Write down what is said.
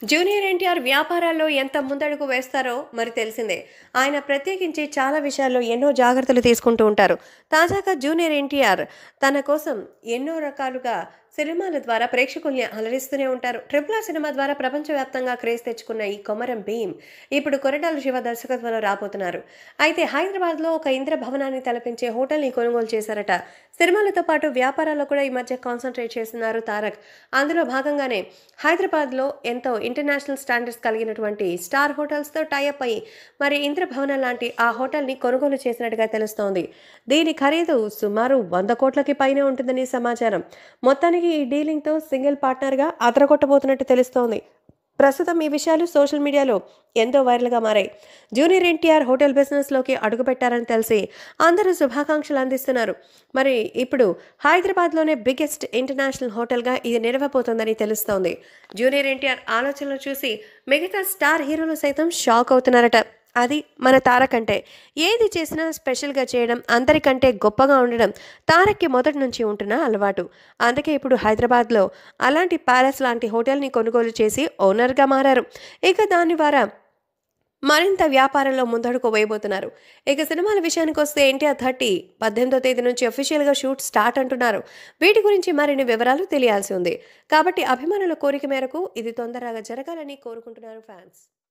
junior NTR వ్యాపారాల్లో ఎంత ముందడుగు వేస్తారో మరి తెలిసిందే ఆయన ప్రత్యేకించి చాలా విషయాల్లో ఎన్నో జాగ్రత్తలు తీసుకుంటూ ఉంటారు తాజాగా జూనియర్ ఎన్టీఆర్ తన కోసం ఎన్నో రకాలుగా సినిమాల ద్వారా ప్రేక్షకుల్ని అలరిస్తూనే ఉంటారు ట్రిపుల్ ఆర్ సినిమా ద్వారా ప్రపంచవ్యాప్తంగా క్రేజ్ తెచ్చుకున్న ఈ కొమరం భీమ్ ఇప్పుడు కొరటాల శివ దర్శకత్వంలో రాబోతున్నారు అయితే హైదరాబాద్లో ఒక ఇంద్ర భవనాన్ని తలపించే హోటల్ని కొనుగోలు చేశారట సినిమాలతో పాటు వ్యాపారాల్లో కూడా ఈ మధ్య కాన్సన్ట్రేట్ చేస్తున్నారు తారక్ అందులో భాగంగానే హైదరాబాద్లో ఎంతో ఇంటర్నేషనల్ స్టాండర్డ్స్ కలిగినటువంటి స్టార్ హోటల్స్తో టైఅప్ అయ్యి మరి ఇంద్రభవనం లాంటి ఆ హోటల్ని కొనుగోలు చేసినట్టుగా తెలుస్తోంది దీని ఖరీదు సుమారు వంద కోట్లకి పైనే ఉంటుందని సమాచారం మొత్తానికి ఈ డీలింగ్తో సింగిల్ పార్ట్నర్గా అదరగొట్టబోతున్నట్టు తెలుస్తోంది ప్రస్తుతం ఈ విషయాలు సోషల్ మీడియాలో ఎంతో వైరల్గా మారాయి జూనియర్ ఎన్టీఆర్ హోటల్ బిజినెస్లోకి అడుగుపెట్టారని తెలిసి అందరూ శుభాకాంక్షలు అందిస్తున్నారు మరి ఇప్పుడు హైదరాబాద్లోనే బిగ్గెస్ట్ ఇంటర్నేషనల్ హోటల్గా ఇది నిలవబోతోందని తెలుస్తోంది జూనియర్ ఎన్టీఆర్ ఆలోచనలు చూసి మిగతా స్టార్ హీరోలు సైతం షాక్ అవుతున్నారట అది మన తారక్ అంటే ఏది చేసినా స్పెషల్గా చేయడం అందరికంటే గొప్పగా ఉండడం తారక్కి మొదటి నుంచి ఉంటున్న అలవాటు అందుకే ఇప్పుడు హైదరాబాద్లో అలాంటి ప్యాలెస్ లాంటి హోటల్ని కొనుగోలు చేసి ఓనర్గా మారారు ఇక దాని ద్వారా మరింత వ్యాపారంలో ముందడుగు వేయబోతున్నారు ఇక సినిమాల విషయానికి వస్తే ఎన్టీఆర్ థర్టీ పద్దెనిమిదో తేదీ నుంచి అఫీషియల్గా షూట్ స్టార్ట్ అంటున్నారు వీటి గురించి మరిన్ని వివరాలు తెలియాల్సి ఉంది కాబట్టి అభిమానుల కోరిక మేరకు ఇది తొందరగా జరగాలని కోరుకుంటున్నారు ఫ్యాన్స్